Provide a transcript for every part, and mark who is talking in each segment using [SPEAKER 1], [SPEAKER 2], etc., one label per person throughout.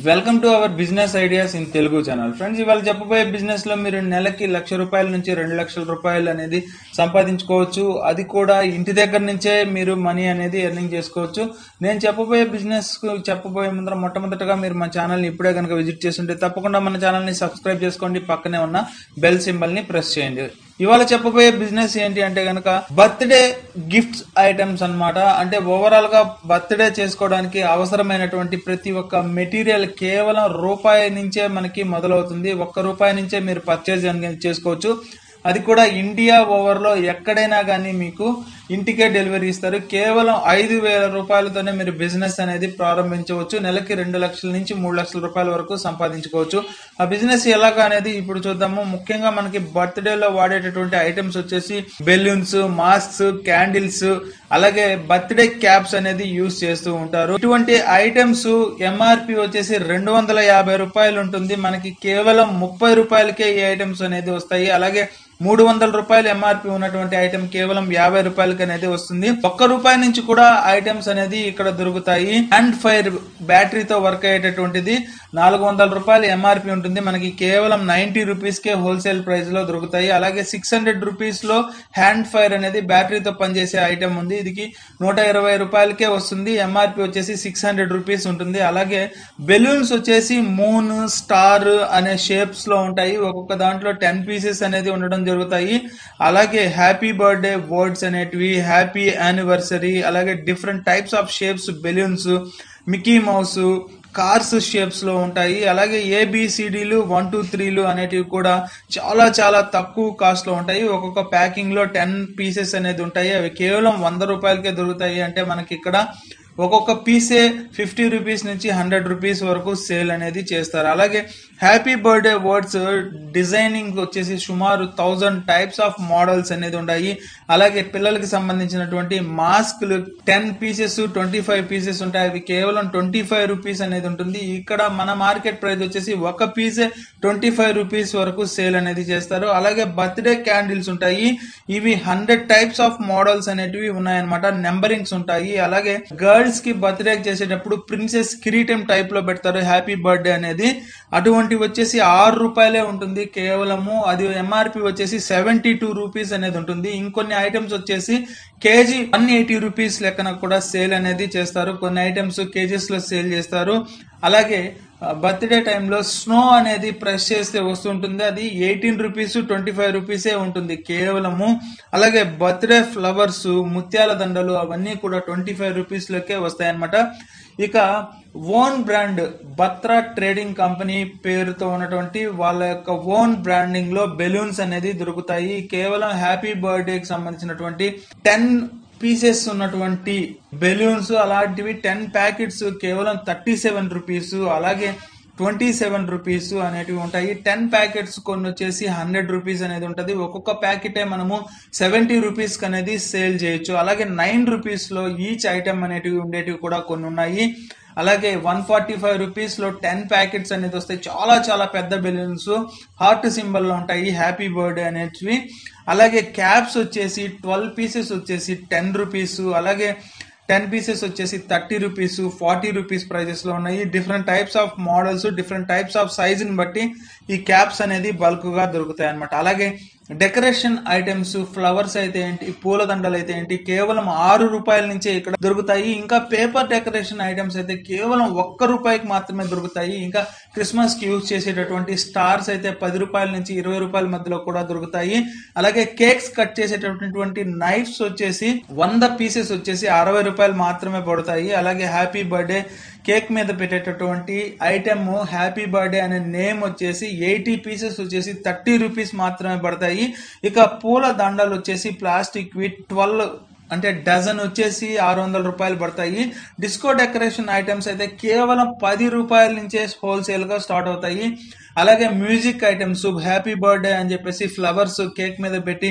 [SPEAKER 1] welcome to our business ideas in Telugu channel friends ఇవాళ చెప్పబోయే business లో మీరు నెలకి లక్ష రూపాయల నుంచి రెండు లక్షల రూపాయలు అనేది సంపాదించుకోవచ్చు అది కూడా ఇంటి దగ్గర నుంచే మీరు మనీ అనేది ఎర్నింగ్ చేసుకోవచ్చు నేను చెప్పబోయే బిజినెస్ కు చెప్పబోయే ముందర మొట్టమొదటగా మీరు మన ఛానల్ ని ఇప్పుడే కనుక విజిట్ చేస్తుంటే తప్పకుండా మన ఛానల్ ని సబ్స్క్రైబ్ చేసుకోండి పక్కనే ఉన్న బెల్ సింబల్ ని ప్రెస్ చేయండి ఇవాళ చెప్పబోయే బిజినెస్ ఏంటి అంటే గనక బర్త్డే గిఫ్ట్స్ ఐటమ్స్ అన్నమాట అంటే ఓవరాల్ గా బర్త్డే చేసుకోవడానికి అవసరమైనటువంటి ప్రతి ఒక్క మెటీరియల్ కేవలం రూపాయి నుంచే మనకి మొదలవుతుంది ఒక్క రూపాయి నుంచే మీరు పర్చేజ్ చేసుకోవచ్చు అది కూడా ఇండియా ఓవర్ లో ఎక్కడైనా కానీ మీకు ఇంటికే డెలివరీ ఇస్తారు కేవలం ఐదు వేల రూపాయలతోనే మీరు బిజినెస్ అనేది ప్రారంభించవచ్చు నెలకి రెండు లక్షల నుంచి మూడు లక్షల రూపాయల వరకు సంపాదించుకోవచ్చు ఆ బిజినెస్ ఎలాగా అనేది ఇప్పుడు చూద్దాము ముఖ్యంగా మనకి బర్త్డే లో వాడేటటువంటి ఐటమ్స్ వచ్చేసి బెలూన్స్ మాస్క్స్ క్యాండిల్స్ అలాగే బర్త్డే క్యాప్స్ అనేది యూస్ చేస్తూ ఉంటారు ఇటువంటి ఐటమ్స్ ఎంఆర్పి వచ్చేసి రెండు వందల యాభై రూపాయలు ఉంటుంది మనకి కేవలం ముప్పై రూపాయలకే ఈ ఐటమ్స్ అనేది వస్తాయి అలాగే మూడు వందల రూపాయలు ఎంఆర్పి ఉన్నటువంటి ఐటమ్ కేవలం యాభై రూపాయలకి అనేది వస్తుంది ఒక్క రూపాయి నుంచి కూడా ఐటమ్స్ అనేది ఇక్కడ దొరుకుతాయి హ్యాండ్ ఫైర్ బ్యాటరీతో వర్క్ అయ్యేటటువంటిది నాలుగు వందల రూపాయలు ఎంఆర్పి ఉంటుంది మనకి కేవలం నైన్టీ రూపీస్ కే హోల్సేల్ ప్రైస్ లో దొరుకుతాయి అలాగే సిక్స్ హండ్రెడ్ రూపీస్ లో హ్యాండ్ ఫైర్ అనేది బ్యాటరీతో పనిచేసే ఐటమ్ ఉంది ఇది నూట ఇరవై రూపాయలకే వస్తుంది ఎంఆర్పి వచ్చేసి సిక్స్ హండ్రెడ్ రూపీస్ ఉంటుంది అలాగే బెలూన్స్ వచ్చేసి మూన్ స్టార్ అనే షేప్స్ లో ఉంటాయి ఒక్కొక్క దాంట్లో టెన్ పీసెస్ అనేది ఉండడం జరుగుతాయి అలాగే హ్యాపీ బర్త్డే వర్డ్స్ అనేటివి హ్యాపీ యానివర్సరీ అలాగే different types of shapes balloons Mickey Mouse cars shapes లో ఉంటాయి అలాగే ఏబిసిడీలు వన్ టూ త్రీలు అనేటివి కూడా చాలా చాలా తక్కువ కాస్ట్ లో ఉంటాయి ఒక్కొక్క ప్యాకింగ్ లో టెన్ పీసెస్ అనేది ఉంటాయి అవి కేవలం వంద రూపాయలకే దొరుకుతాయి అంటే మనకి ఇక్కడ ఒక్కొక్క పీసే ఫిఫ్టీ రూపీస్ నుంచి హండ్రెడ్ రూపీస్ వరకు సేల్ అనేది చేస్తారు అలాగే హ్యాపీ బర్త్డే వర్డ్స్ డిజైనింగ్ వచ్చేసి సుమారు థౌజండ్ టైప్స్ ఆఫ్ మోడల్స్ అనేది ఉన్నాయి అలాగే పిల్లలకి సంబంధించినటువంటి మాస్క్లు ten pieces twenty five pieces ఉంటాయి అవి కేవలం ట్వంటీ ఫైవ్ రూపీస్ అనేది ఉంటుంది ఇక్కడ మన మార్కెట్ ప్రైస్ వచ్చేసి ఒక పీసే ట్వంటీ ఫైవ్ రూపీస్ వరకు సేల్ అనేది చేస్తారు అలాగే బర్త్డే క్యాండిల్స్ ఉంటాయి ఇవి హండ్రెడ్ టైప్స్ ఆఫ్ మోడల్స్ అనేటివి ఉన్నాయన్నమాట నెంబరింగ్స్ ఉంటాయి అలాగే గర్ల్స్ కి బర్త్డే చేసేటప్పుడు ప్రిన్సెస్ కిరీటం టైప్ లో పెడతారు హ్యాపీ బర్త్డే అనేది అటువంటి వచ్చేసి ఆరు రూపాయలే ఉంటుంది కేవలము అది ఎంఆర్పి వచ్చేసి సెవెంటీ టూ రూపీస్ అనేది ఉంటుంది ఇంకొన్ని ఐటమ్స్ వచ్చేసి కేజీ వన్ ఎయిటీ రూపీస్ లెక్కన కూడా సేల్ అనేది చేస్తారు కొన్ని ఐటమ్స్ కేజీస్ లో సేల్ చేస్తారు అలాగే బర్త్డే టైంలో స్నో అనేది ప్రెస్ చేస్తే వస్తుంటుంది అది ఎయిటీన్ రూపీస్ ట్వంటీ ఫైవ్ రూపీసే ఉంటుంది కేవలము అలాగే బర్త్డే ఫ్లవర్స్ ముత్యాల దండలు అవన్నీ కూడా ట్వంటీ ఫైవ్ రూపీస్లోకే వస్తాయన్నమాట ఇక own brand Batra trading company పేరుతో ఉన్నటువంటి వాళ్ళ యొక్క ఓన్ బ్రాండింగ్ లో బెలూన్స్ అనేది దొరుకుతాయి కేవలం హ్యాపీ బర్త్డేకి సంబంధించినటువంటి టెన్ పీసెస్ ఉన్నటువంటి బెలూన్స్ అలాంటివి టెన్ ప్యాకెట్స్ కేవలం థర్టీ సెవెన్ రూపీస్ అలాగే ట్వంటీ సెవెన్ రూపీస్ అనేటివి ఉంటాయి టెన్ ప్యాకెట్స్ కొన్ని వచ్చేసి హండ్రెడ్ రూపీస్ అనేది ఉంటుంది ఒక్కొక్క ప్యాకెటే మనము సెవెంటీ రూపీస్ అనేది సేల్ చేయొచ్చు అలాగే నైన్ రూపీస్ లో ఈచ్ ఐటమ్ అనేటివి ఉండేటివి కూడా కొన్ని ఉన్నాయి అలాగే వన్ ఫార్టీ ఫైవ్ రూపీస్ లో టెన్ ప్యాకెట్స్ అనేది వస్తాయి చాలా చాలా పెద్ద బెలూన్స్ హార్ట్ సింబల్ లో ఉంటాయి హ్యాపీ బర్త్డే అనేటివి అలాగే క్యాప్స్ వచ్చేసి ట్వెల్వ్ పీసెస్ వచ్చేసి టెన్ రూపీస్ అలాగే టెన్ పీసెస్ వచ్చేసి thirty rupees forty rupees prices లో ఉన్నాయి different types of models different types of size ని బట్టి ఈ క్యాప్స్ అనేది బల్క్ గా దొరుకుతాయి అనమాట అలాగే డెకరేషన్ ఐటమ్స్ ఫ్లవర్స్ అయితే ఏంటి పూలదండలు అయితే ఏంటి కేవలం ఆరు రూపాయల నుంచే ఇక్కడ దొరుకుతాయి ఇంకా పేపర్ డెకరేషన్ ఐటమ్స్ అయితే కేవలం ఒక్క రూపాయికి మాత్రమే దొరుకుతాయి ఇంకా క్రిస్మస్ కి యూజ్ చేసేటటువంటి స్టార్స్ అయితే పది రూపాయల నుంచి ఇరవై రూపాయల మధ్యలో కూడా దొరుకుతాయి అలాగే కేక్స్ కట్ చేసేటటువంటి నైఫ్స్ వచ్చేసి వంద పీసెస్ వచ్చేసి అరవై రూపాయలు మాత్రమే పడతాయి అలాగే హ్యాపీ బర్త్డే కేక్ మీద పెట్టేటటువంటి ఐటమ్ హ్యాపీ బర్త్డే అనే నేమ్ వచ్చేసి ఎయిటీ పీసెస్ వచ్చేసి థర్టీ రూపీస్ మాత్రమే పడతాయి ఇక పూల దండలు వచ్చేసి ప్లాస్టిక్ వి ట్వెల్వ్ అంటే డజన్ వచ్చేసి ఆరు వందల రూపాయలు పడతాయి డిస్కో డెకరేషన్ ఐటమ్స్ అయితే కేవలం పది రూపాయల నుంచే హోల్సేల్ గా స్టార్ట్ అవుతాయి అలాగే మ్యూజిక్ ఐటమ్స్ హ్యాపీ బర్త్డే అని చెప్పేసి ఫ్లవర్స్ కేక్ మీద పెట్టి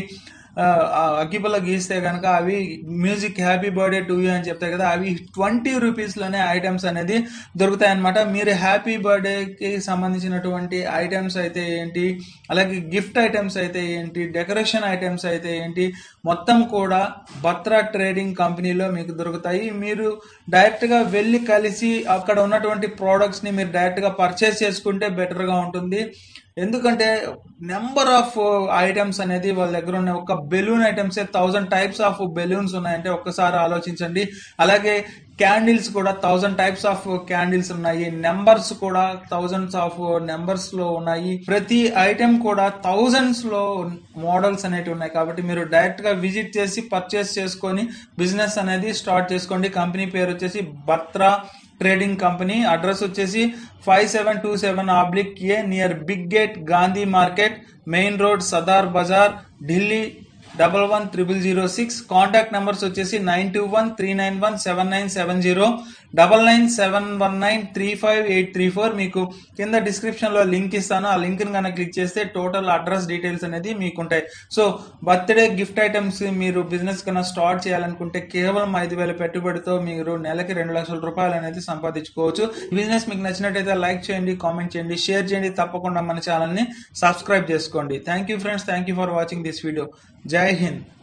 [SPEAKER 1] ఆ, ఆ అగ్గిపుల్ల గీస్తే కనుక అవి music happy birthday to you అని చెప్తాయి కదా అవి ట్వంటీ రూపీస్ లోనే ఐటమ్స్ అనేది దొరుకుతాయి అనమాట మీరు హ్యాపీ బర్త్డేకి సంబంధించినటువంటి ఐటమ్స్ అయితే ఏంటి అలాగే గిఫ్ట్ ఐటమ్స్ అయితే ఏంటి డెకరేషన్ ఐటమ్స్ అయితే ఏంటి మొత్తం కూడా బత్రా ట్రేడింగ్ కంపెనీలో మీకు దొరుకుతాయి మీరు డైరెక్ట్ గా వెళ్ళి కలిసి అక్కడ ఉన్నటువంటి ప్రోడక్ట్స్ ని మీరు డైరెక్ట్ గా పర్చేస్ చేసుకుంటే బెటర్ గా ఉంటుంది ఎందుకంటే నెంబర్ ఆఫ్ ఐటమ్స్ అనేది వాళ్ళ దగ్గర ఉన్న ఒక balloon items thousand types of balloons ఉన్నాయంటే ఒక్కసారి ఆలోచించండి అలాగే క్యాండిల్స్ కూడా థౌజండ్ టైప్స్ ఆఫ్ క్యాండిల్స్ ఉన్నాయి నెంబర్స్ కూడా థౌజండ్స్ ఆఫ్ నెంబర్స్ లో ఉన్నాయి ప్రతి ఐటెం కూడా థౌజండ్స్ లో మోడల్స్ అనేవి ఉన్నాయి కాబట్టి మీరు డైరెక్ట్ గా విజిట్ చేసి పర్చేస్ చేసుకొని బిజినెస్ అనేది స్టార్ట్ చేసుకోండి కంపెనీ పేరు వచ్చేసి బత్రా ట్రేడింగ్ కంపెనీ అడ్రస్ వచ్చేసి five seven two seven oblique A near big gate Gandhi market main road Sadar Bazaar Delhi double one triple zero six contact numbers వచ్చేసి nine two one three nine one seven nine seven zero double nine seven one nine three five eight three four మీకు కింద description లో link ఇస్తాను ఆ link ని కనుక click చేస్తే total address details అనేది మీకు ఉంటాయి సో బర్త్డే గిఫ్ట్ ఐటమ్స్ మీరు బిజినెస్ కన్నా స్టార్ట్ చేయాలనుకుంటే కేవలం ఐదు వేల పెట్టుబడితో మీరు నెలకి రెండు లక్షల రూపాయలు అనేది సంపాదించుకోవచ్చు బిజినెస్ మీకు నచ్చినట్టయితే లైక్ చేయండి కామెంట్ చేయండి షేర్ చేయండి తప్పకుండా మన ఛానల్ ని సబ్స్క్రైబ్ చేసుకోండి thank you friends thank you for watching this video జై హింద్